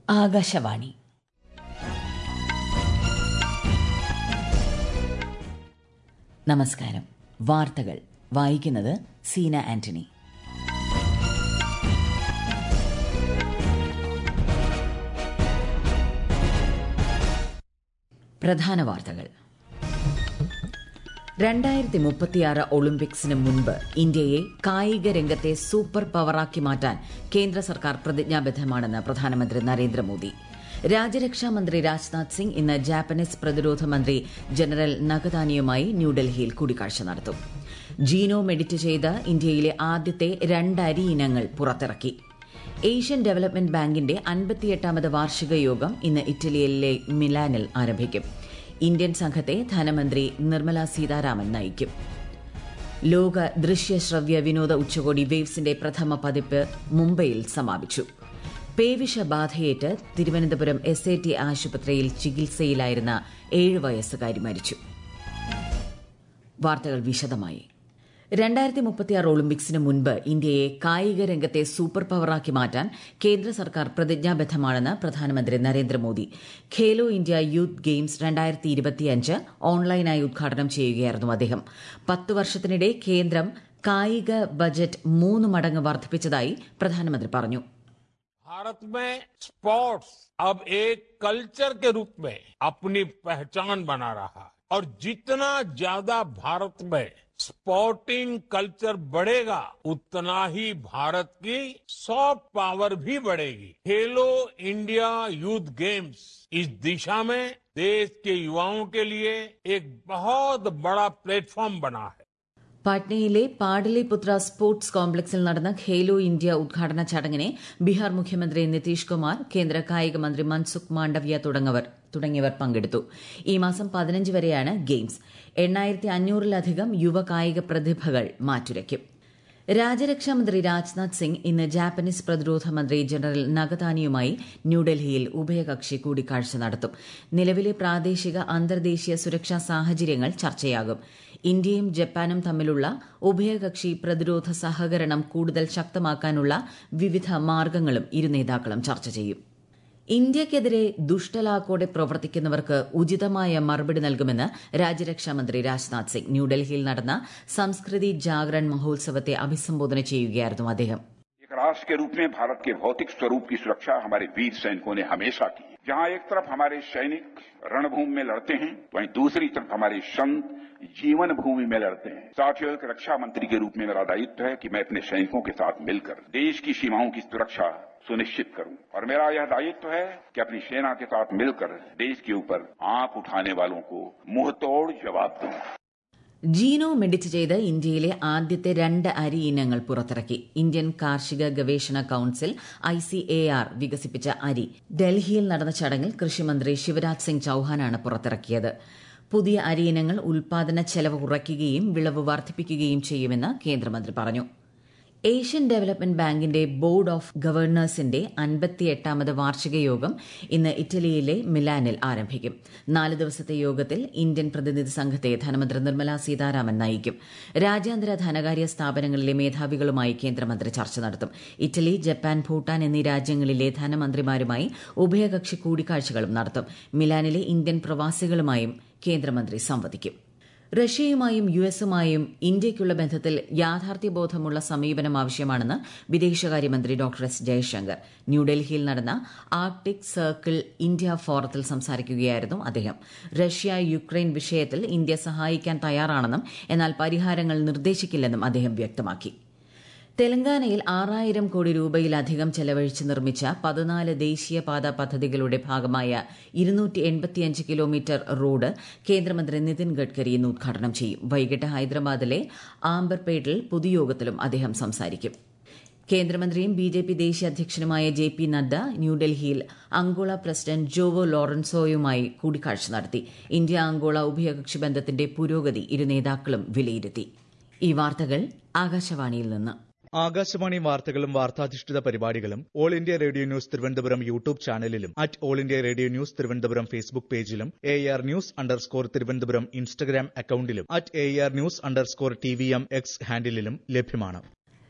ആകാശവാണി നമസ്കാരം വാർത്തകൾ വായിക്കുന്നത് സീന ആന്റണി പ്രധാന വാർത്തകൾ രണ്ടായിരത്തി മുപ്പത്തിയാറ് ഒളിമ്പിക്സിന് മുൻപ് ഇന്ത്യയെ കായിക രംഗത്തെ സൂപ്പർ പവറാക്കി മാറ്റാൻ കേന്ദ്ര സർക്കാർ പ്രതിജ്ഞാബദ്ധമാണെന്ന് പ്രധാനമന്ത്രി നരേന്ദ്രമോദി രാജ്യരക്ഷാ മന്ത്രി രാജ്നാഥ് സിംഗ് ഇന്ന് ജാപ്പനീസ് പ്രതിരോധ മന്ത്രി ജനറൽ നഗതാനിയുമായി ന്യൂഡൽഹിയിൽ കൂടിക്കാഴ്ച നടത്തും ജീനോ മെഡിറ്റ് ചെയ്ത ഇന്ത്യയിലെ ആദ്യത്തെ രണ്ട് അരി ഇനങ്ങൾ പുറത്തിറക്കി ഏഷ്യൻ ഡെവലപ്മെന്റ് ബാങ്കിന്റെ അൻപത്തിയെട്ടാമത് വാർഷിക യോഗം ഇന്ന് ഇറ്റലിയിലെ മിലാനിൽ ആരംഭിക്കും ഇന്ത്യൻ സംഘത്തെ ധനമന്ത്രി നിർമ്മല സീതാരാമൻ നയിക്കും ലോക ദൃശ്യ ശ്രവ്യ വിനോദ ഉച്ചകോടി വേവ്സിന്റെ പ്രഥമ പതിപ്പ് മുംബൈയിൽ സമാപിച്ചു പേവിഷബാധയേറ്റ് തിരുവനന്തപുരം എസ് എ ടി ആശുപത്രിയിൽ ചികിത്സയിലായിരുന്ന ഏഴ് വയസ്സുകാരി മരിച്ചു വാർത്തകൾ വിശദമായി രണ്ടായിരത്തി മുപ്പത്തിയാറ് ഒളിമ്പിക്സിന് മുൻപ് ഇന്ത്യയെ കായിക രംഗത്തെ സൂപ്പർ പവറാക്കി മാറ്റാൻ കേന്ദ്ര സർക്കാർ പ്രതിജ്ഞാബദ്ധമാണെന്ന് പ്രധാനമന്ത്രി Narendra Modi Khelo India youth games രണ്ടായിരത്തി ഇരുപത്തിയഞ്ച് ഓൺലൈനായി ഉദ്ഘാടനം ചെയ്യുകയായിരുന്നു അദ്ദേഹം പത്ത് വർഷത്തിനിടെ കേന്ദ്രം കായിക ബജറ്റ് മൂന്ന് മടങ്ങ് വർദ്ധിപ്പിച്ചതായി പ്രധാനമന്ത്രി പറഞ്ഞു भारत में स्पोर्ट्स अब एक कल्चर के रूप में अपनी पहचान बना रहा है और जितना ज्यादा भारत में स्पोर्टिंग कल्चर बढ़ेगा उतना ही भारत की सॉफ्ट पावर भी बढ़ेगी खेलो इंडिया यूथ गेम्स इस दिशा में देश के युवाओं के लिए एक बहुत बड़ा प्लेटफॉर्म बना है പാട്നയിലെ പാടലിപുത്ര സ്പോർട്സ് കോംപ്ലക്സിൽ നടന്ന ഖേലോ ഇന്ത്യ ഉദ്ഘാടന ചടങ്ങിനെ ബീഹാർ മുഖ്യമന്ത്രി നിതീഷ് കുമാർ കേന്ദ്ര കായിക മന്ത്രി മൻസുഖ് മാണ്ഡവ്യ തുടങ്ങിയവർ പങ്കെടുത്തു ഈ മാസം പതിനഞ്ച് വരെയാണ് ഗെയിംസ് എണ്ണായിരത്തി അഞ്ഞൂറിലധികം യുവ കായിക പ്രതിഭകൾ മാറ്റുരയ്ക്കും രാജ്യരക്ഷാമന്ത്രി രാജ്നാഥ് സിംഗ് ഇന്ന് ജാപ്പനീസ് പ്രതിരോധ മന്ത്രി ജനറൽ നഗതാനിയുമായി ന്യൂഡൽഹിയിൽ ഉഭയകക്ഷി കൂടിക്കാഴ്ച നടത്തും നിലവിലെ പ്രാദേശിക അന്തർദേശീയ സുരക്ഷാ സാഹചര്യങ്ങൾ ചർച്ചയാകും ഇന്ത്യയും ജപ്പാനും തമ്മിലുള്ള ഉഭയകക്ഷി പ്രതിരോധ സഹകരണം കൂടുതൽ ശക്തമാക്കാനുള്ള വിവിധ മാർഗങ്ങളും ഇരു നേതാക്കളും ചർച്ച ചെയ്യും ഇന്ത്യയ്ക്കെതിരെ ദുഷ്ടലാക്കോടെ പ്രവർത്തിക്കുന്നവർക്ക് ഉചിതമായ മറുപടി നൽകുമെന്ന് രാജ്യരക്ഷാമന്ത്രി രാജ്നാഥ് സിംഗ് ന്യൂഡൽഹിയിൽ നടന്ന സംസ്കൃതി ജാഗരൺ മഹോത്സവത്തെ അഭിസംബോധന ചെയ്യുകയായിരുന്നു അദ്ദേഹം एक राष्ट्र के रूप में भारत के भौतिक स्वरूप की सुरक्षा हमारे वीर सैनिकों ने हमेशा की जहां एक तरफ हमारे सैनिक रणभूमि में लड़ते हैं वहीं दूसरी तरफ हमारे संत जीवन भूमि में लड़ते हैं साथियों एक रक्षा मंत्री के रूप में मेरा दायित्व है कि मैं अपने सैनिकों के साथ मिलकर देश की सीमाओं की सुरक्षा सुनिश्चित करूं और मेरा यह दायित्व है कि अपनी सेना के साथ मिलकर देश के ऊपर आंख उठाने वालों को मुंहतोड़ जवाब दूं ജീനോ മെഡിറ്റ് ചെയ്ത് ഇന്ത്യയിലെ ആദ്യത്തെ രണ്ട് അരി ഇനങ്ങൾ പുറത്തിറക്കി ഇന്ത്യൻ കാർഷിക ഗവേഷണ council I C A R വികസിപ്പിച്ച അരി ഡൽഹിയിൽ നടന്ന ചടങ്ങിൽ കൃഷിമന്ത്രി ശിവരാജ് സിംഗ് ചൌഹാനാണ് പുറത്തിറക്കിയത് പുതിയ അരി ഇനങ്ങൾ ഉൽപാദന ചെലവ് കുറയ്ക്കുകയും വിളവ് വർദ്ധിപ്പിക്കുകയും ചെയ്യുമെന്ന് കേന്ദ്രമന്ത്രി പറഞ്ഞു ഏഷ്യൻ ഡെവലപ്മെന്റ് ബാങ്കിന്റെ ബോർഡ് ഓഫ് ഗവർണേഴ്സിന്റെ അൻപത്തിയെട്ടാമത് വാർഷിക യോഗം ഇന്ന് ഇറ്റലിയിലെ മിലാനിൽ ആരംഭിക്കും നാല് ദിവസത്തെ യോഗത്തിൽ ഇന്ത്യൻ പ്രതിനിധി സംഘത്തെ ധനമന്ത്രി നിർമ്മല സീതാരാമൻ നയിക്കും രാജ്യാന്തര ധനകാര്യ സ്ഥാപനങ്ങളിലെ മേധാവികളുമായി കേന്ദ്രമന്ത്രി ചർച്ച നടത്തും ഇറ്റലി ജപ്പാൻ ഭൂട്ടാൻ എന്നീ രാജ്യങ്ങളിലെ ധനമന്ത്രിമാരുമായി ഉഭയകക്ഷി കൂടിക്കാഴ്ചകളും നടത്തും മിലാനിലെ ഇന്ത്യൻ പ്രവാസികളുമായും കേന്ദ്രമന്ത്രി സംവദിക്കും റഷ്യയുമായും യു എസുമായും ഇന്ത്യയ്ക്കുള്ള ബന്ധത്തിൽ യാഥാർത്ഥ്യബോധമുള്ള സമീപനം ആവശ്യമാണെന്ന് വിദേശകാര്യമന്ത്രി ഡോക്ടർ എസ് ജയശങ്കർ ന്യൂഡൽഹിയിൽ നടന്ന ആർട്ടിക് സർക്കിൾ ഇന്ത്യ ഫോറത്തിൽ സംസാരിക്കുകയായിരുന്നു അദ്ദേഹം റഷ്യ യുക്രൈൻ വിഷയത്തിൽ ഇന്ത്യ സഹായിക്കാൻ തയ്യാറാണെന്നും എന്നാൽ പരിഹാരങ്ങൾ നിർദ്ദേശിക്കില്ലെന്നും അദ്ദേഹം വ്യക്തമാക്കി തെലങ്കാനയിൽ ആറായിരം കോടി രൂപയിലധികം ചെലവഴിച്ച് നിർമ്മിച്ച പതിനാല് ദേശീയപാത പദ്ധതികളുടെ ഭാഗമായ ഇരുന്നൂറ്റി എൺപത്തിയഞ്ച് കിലോമീറ്റർ റോഡ് കേന്ദ്രമന്ത്രി നിതിൻ ഗഡ്കരി ഇന്ന് ഉദ്ഘാടനം ചെയ്യും വൈകിട്ട് ഹൈദരാബാദിലെ ആംബർപേട്ടിൽ പൊതുയോഗത്തിലും അദ്ദേഹം സംസാരിക്കും കേന്ദ്രമന്ത്രിയും ബി ജെ പി ദേശീയ അധ്യക്ഷനുമായ ജെ പി നദ്ദ ന്യൂഡൽഹിയിൽ അങ്കോള പ്രസിഡന്റ് ജോവോ ലോറൻസോയുമായി കൂടിക്കാഴ്ച നടത്തി ഇന്ത്യ അങ്കോള ഉഭയകക്ഷി ബന്ധത്തിന്റെ പുരോഗതി ഇരു നേതാക്കളും വിലയിരുത്തി ഈ വാർത്തകൾ ആകാശവാണിയിൽ നിന്ന് ആകാശവാണി വാർത്തകളും വാർത്താധിഷ്ഠിത പരിപാടികളും all India radio news Thiruvananthapuram YouTube ചാനലിലും at all India radio news Thiruvananthapuram Facebook പേജിലും A R news underscore Thiruvananthapuram Instagram അക്കൌണ്ടിലും at A R news underscore T V M X ഹാൻഡിലും ലഭ്യമാണ്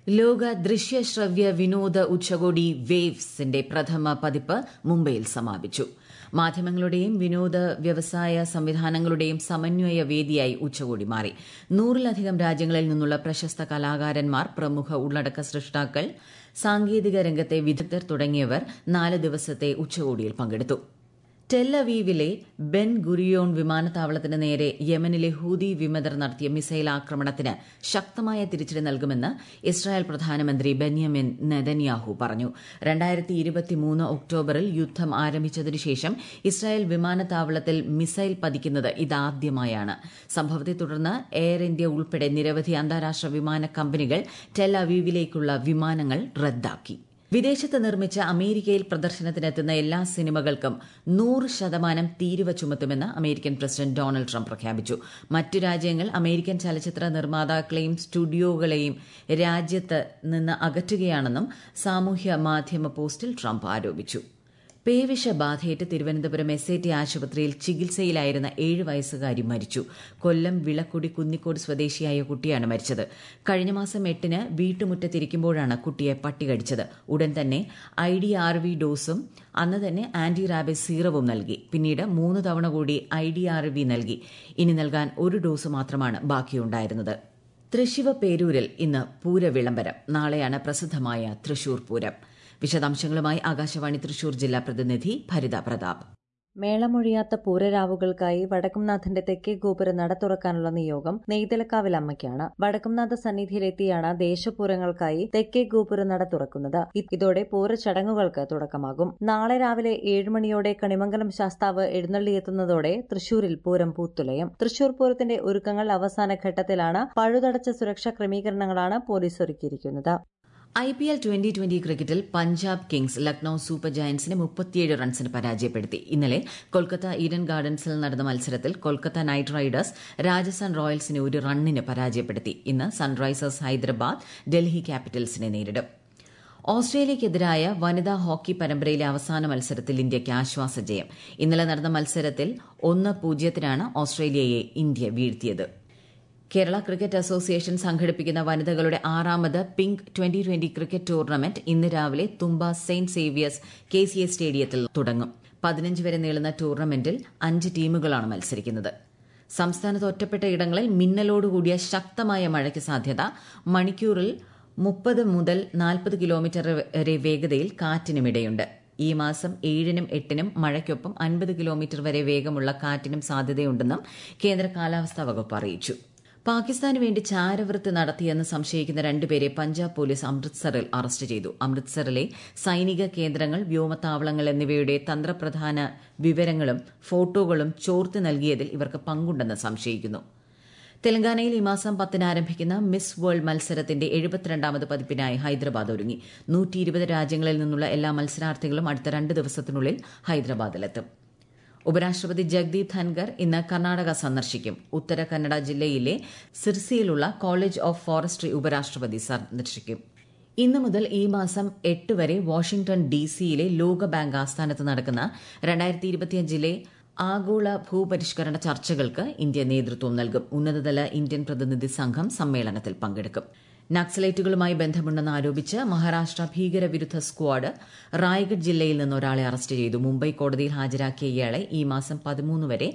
ലോക ദൃശ്യ ശ്രവ്യ വിനോദ ഉച്ചകോടി വേവ്സിന്റെ പ്രഥമ പതിപ്പ് മുംബൈയിൽ സമാപിച്ചു മാധ്യമങ്ങളുടെയും വിനോദ വ്യവസായ സംവിധാനങ്ങളുടെയും സമന്വയ വേദിയായി ഉച്ചകോടി മാറി നൂറിലധികം രാജ്യങ്ങളിൽ നിന്നുള്ള പ്രശസ്ത കലാകാരന്മാർ പ്രമുഖ ഉള്ളടക്ക സൃഷ്ടാക്കൾ സാങ്കേതിക രംഗത്തെ വിദഗ്ധർ തുടങ്ങിയവർ നാല് ദിവസത്തെ ഉച്ചകോടിയിൽ പങ്കെടുത്തു ടെല്ലവീവിലെ ബെൻ ഗുരിയോൺ വിമാനത്താവളത്തിന് നേരെ യമനിലെ ഹൂതി വിമതർ നടത്തിയ മിസൈൽ ആക്രമണത്തിന് ശക്തമായ തിരിച്ചടി നൽകുമെന്ന് ഇസ്രായേൽ പ്രധാനമന്ത്രി ബെന്യാമിൻ നെതന്യാഹു പറഞ്ഞു രണ്ടായിരത്തി ഇരുപത്തിമൂന്ന് ഒക്ടോബറിൽ യുദ്ധം ആരംഭിച്ചതിനു ശേഷം ഇസ്രായേൽ വിമാനത്താവളത്തിൽ മിസൈൽ പതിക്കുന്നത് ഇതാദ്യമായാണ് സംഭവത്തെ തുടർന്ന് എയർ ഇന്ത്യ ഉൾപ്പെടെ നിരവധി അന്താരാഷ്ട്ര വിമാന കമ്പനികൾ ടെല്ലവീവിലേക്കുള്ള വിമാനങ്ങൾ റദ്ദാക്കി വിദേശത്ത് നിർമ്മിച്ച അമേരിക്കയിൽ പ്രദർശനത്തിനെത്തുന്ന എല്ലാ സിനിമകൾക്കും നൂറ് ശതമാനം തീരുവ ചുമത്തുമെന്ന് അമേരിക്കൻ പ്രസിഡന്റ് ഡൊണാൾഡ് ട്രംപ് പ്രഖ്യാപിച്ചു മറ്റു രാജ്യങ്ങൾ അമേരിക്കൻ ചലച്ചിത്ര നിർമ്മാതാക്കളെയും സ്റ്റുഡിയോകളെയും രാജ്യത്ത് നിന്ന് അകറ്റുകയാണെന്നും സാമൂഹ്യ മാധ്യമ പോസ്റ്റിൽ ട്രംപ് ആരോപിച്ചു പേവിഷബാധയേറ്റ് തിരുവനന്തപുരം എസ് ഐ ടി ആശുപത്രിയിൽ ചികിത്സയിലായിരുന്ന ഏഴ് വയസ്സുകാരി മരിച്ചു കൊല്ലം വിളക്കുടി കുന്നിക്കോട് സ്വദേശിയായ കുട്ടിയാണ് മരിച്ചത് കഴിഞ്ഞ മാസം എട്ടിന് വീട്ടുമുറ്റത്തിരിക്കുമ്പോഴാണ് കുട്ടിയെ പട്ടി കടിച്ചത് ഉടൻ തന്നെ ഐ ഡി ആർ വി ഡോസും അന്ന് തന്നെ ആന്റി റാബിസ് സീറവും നൽകി പിന്നീട് മൂന്ന് തവണ കൂടി ഐ ഡി ആർ വി നൽകി ഇനി നൽകാൻ ഒരു ഡോസ് മാത്രമാണ് ബാക്കിയുണ്ടായിരുന്നത് തൃശിവ പേരൂരിൽ ഇന്ന് പൂരവിളംബരം നാളെയാണ് പ്രസിദ്ധമായ തൃശൂർ പൂരം വിശദാംശങ്ങളുമായി ആകാശവാണി തൃശൂർ ജില്ലാ പ്രതിനിധി ഭരിത പ്രതാപ് മേളമൊഴിയാത്ത പൂരരാവുകൾക്കായി വടക്കുംനാഥന്റെ തെക്കേ ഗോപുര നട തുറക്കാനുള്ള നിയോഗം നെയ്തലക്കാവിൽ അമ്മയ്ക്കാണ് വടക്കുംനാഥ സന്നിധിയിലെത്തിയാണ് ദേശപൂരങ്ങൾക്കായി തെക്കേ ഗോപുര നട തുറക്കുന്നത് ഇതോടെ പൂര ചടങ്ങുകൾക്ക് തുടക്കമാകും നാളെ രാവിലെ ഏഴുമണിയോടെ കണിമംഗലം ശാസ്താവ് എഴുന്നള്ളിയെത്തുന്നതോടെ തൃശൂരിൽ പൂരം പൂത്തുലയും തൃശൂർ പൂരത്തിന്റെ ഒരുക്കങ്ങൾ അവസാന ഘട്ടത്തിലാണ് പഴുതടച്ച സുരക്ഷാ ക്രമീകരണങ്ങളാണ് പോലീസ് ഒരുക്കിയിരിക്കുന്നത് I P L twenty twenty ക്രിക്കറ്റിൽ പഞ്ചാബ് കിങ്സ് ലക്നൌ സൂപ്പർ ജയന്റ്സിനെ മുപ്പത്തിയേഴ് റൺസിന് പരാജയപ്പെടുത്തി ഇന്നലെ കൊൽക്കത്ത ഈഡൻ ഗാർഡൻസിൽ നടന്ന മത്സരത്തിൽ കൊൽക്കത്ത നൈറ്റ് റൈഡേഴ്സ് രാജസ്ഥാൻ റോയൽസിനെ ഒരു റണ്ണിന് പരാജയപ്പെടുത്തി ഇന്ന് സൺറൈസേഴ്സ് ഹൈദരാബാദ് ഡൽഹി ക്യാപിറ്റൽസിനെ നേരിടും ഓസ്ട്രേലിയയ്ക്കെതിരായ വനിതാ ഹോക്കി പരമ്പരയിലെ അവസാന മത്സരത്തിൽ ഇന്ത്യയ്ക്ക് ആശ്വാസ ജയം ഇന്നലെ നടന്ന മത്സരത്തിൽ ഒന്ന് പൂജ്യത്തിനാണ് ഓസ്ട്രേലിയയെ ഇന്ത്യ വീഴ്ത്തിയത് കേരള ക്രിക്കറ്റ് അസോസിയേഷൻ സംഘടിപ്പിക്കുന്ന വനിതകളുടെ ആറാമത് pink twenty twenty cricket tournament ഇന്ന് രാവിലെ Thumba Saint Xavier's K C A സ്റ്റേഡിയത്തിൽ തുടങ്ങും പതിനഞ്ച് വരെ നീളുന്ന ടൂർണമെന്റിൽ അഞ്ച് ടീമുകളാണ് മത്സരിക്കുന്നത് സംസ്ഥാനത്ത് ഒറ്റപ്പെട്ട ഇടങ്ങളിൽ മിന്നലോടുകൂടിയ ശക്തമായ മഴയ്ക്ക് സാധ്യത മണിക്കൂറിൽ മുപ്പത് മുതൽ നാൽപ്പത് കിലോമീറ്റർ വരെ വേഗതയിൽ കാറ്റിനുമിടയുണ്ട് ഈ മാസം ഏഴിനും എട്ടിനും മഴയ്ക്കൊപ്പം അൻപത് കിലോമീറ്റർ വരെ വേഗമുള്ള കാറ്റിനും സാധ്യതയുണ്ടെന്നും കേന്ദ്ര കാലാവസ്ഥാ വകുപ്പ് അറിയിച്ചു പാകിസ്ഥാന് വേണ്ടി ചാരവൃത്തി നടത്തിയെന്ന് സംശയിക്കുന്ന രണ്ടുപേരെ പഞ്ചാബ് പോലീസ് അമൃത്സറിൽ അറസ്റ്റ് ചെയ്തു അമൃത്സറിലെ സൈനിക കേന്ദ്രങ്ങൾ വ്യോമത്താവളങ്ങൾ എന്നിവയുടെ തന്ത്രപ്രധാന വിവരങ്ങളും ഫോട്ടോകളും ചോർത്തി നൽകിയതിൽ ഇവർക്ക് പങ്കുണ്ടെന്ന് സംശയിക്കുന്നു തെലങ്കാനയിൽ ഈ മാസം പത്തിന് ആരംഭിക്കുന്ന മിസ് വേൾഡ് മത്സരത്തിന്റെ എഴുപത്തിരണ്ടാമത് പതിപ്പിനായി ഹൈദരാബാദ് ഒരുങ്ങി നൂറ്റി ഇരുപത് രാജ്യങ്ങളിൽ നിന്നുള്ള എല്ലാ മത്സരാർത്ഥികളും അടുത്ത രണ്ട് ദിവസത്തിനുള്ളിൽ ഹൈദരാബാദിലെത്തും ഉപരാഷ്ട്രപതി ജഗ്ദീപ് ധൻകർ ഇന്ന് കർണാടക സന്ദർശിക്കും ഉത്തര കന്നഡ ജില്ലയിലെ സിർസിയിലുള്ള കോളേജ് ഓഫ് ഫോറസ്ട്രി ഉപരാഷ്ട്രപതി സന്ദർശിക്കും ഇന്നു മുതൽ ഈ മാസം എട്ട് വരെ വാഷിംഗ്ടൺ ഡി സിയിലെ ലോകബാങ്ക് ആസ്ഥാനത്ത് നടക്കുന്ന രണ്ടായിരത്തി ഇരുപത്തിയഞ്ചിലെ ആഗോള ഭൂപരിഷ്കരണ ചർച്ചകൾക്ക് ഇന്ത്യ നേതൃത്വം നൽകും ഉന്നതതല ഇന്ത്യൻ പ്രതിനിധി സംഘം സമ്മേളനത്തിൽ പങ്കെടുക്കും നക്സലൈറ്റുകളുമായി ബന്ധമുണ്ടെന്ന് ആരോപിച്ച് മഹാരാഷ്ട്ര ഭീകരവിരുദ്ധ സ്ക്വാഡ് റായ്ഗഡ് ജില്ലയിൽ നിന്ന് ഒരാളെ അറസ്റ്റ് ചെയ്തു മുംബൈ കോടതിയിൽ ഹാജരാക്കിയ ഇയാളെ ഈ മാസം പതിമൂന്ന് വരെ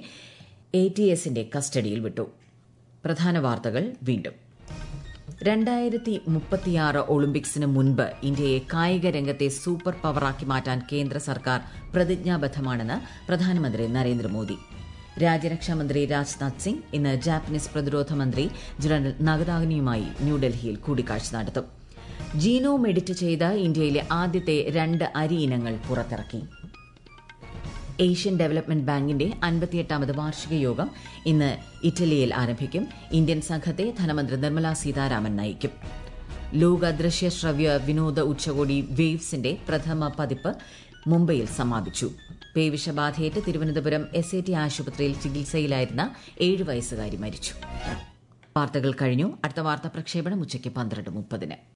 എ ടി എസിന്റെ കസ്റ്റഡിയിൽ വിട്ടു പ്രധാന വാർത്തകൾ വീണ്ടും രണ്ടായിരത്തി മുപ്പത്തിയാറ് ഒളിമ്പിക്സിന് മുൻപ് ഇന്ത്യയെ കായിക രംഗത്തെ സൂപ്പർ പവറാക്കി മാറ്റാൻ കേന്ദ്ര സർക്കാർ പ്രതിജ്ഞാബദ്ധമാണെന്ന് പ്രധാനമന്ത്രി നരേന്ദ്രമോദി രാജ്യരക്ഷാമന്ത്രി രാജ്നാഥ് സിംഗ് ഇന്ന് ജാപ്പനീസ് പ്രതിരോധ മന്ത്രി ജനറൽ നഗദാഗനിയുമായി ന്യൂഡൽഹിയിൽ കൂടിക്കാഴ്ച നടത്തും ജീനോം എഡിറ്റ് ചെയ്ത ഇന്ത്യയിലെ ആദ്യത്തെ രണ്ട് അരി ഇനങ്ങൾ പുറത്തിറക്കി ഏഷ്യൻ ഡെവലപ്മെന്റ് ബാങ്കിന്റെ അൻപത്തിയെട്ടാമത് വാർഷിക യോഗം ഇന്ന് ഇറ്റലിയിൽ ആരംഭിക്കും ഇന്ത്യൻ സംഘത്തെ ധനമന്ത്രി നിർമ്മല സീതാരാമൻ നയിക്കും ലോക ദൃശ്യ ശ്രവ്യ വിനോദ ഉച്ചകോടി വേവ്സിന്റെ പ്രഥമ പതിപ്പ് മുംബൈയിൽ സമാപിച്ചു പേവിഷബാധയേറ്റ് തിരുവനന്തപുരം എസ് എ ടി ആശുപത്രിയിൽ ചികിത്സയിലായിരുന്ന ഏഴ് വയസ്സുകാരി മരിച്ചു വാർത്തകൾ കഴിഞ്ഞു അടുത്ത വാർത്താ പ്രക്ഷേപണം ഉച്ചയ്ക്ക് പന്ത്രണ്ട് മുപ്പതിന്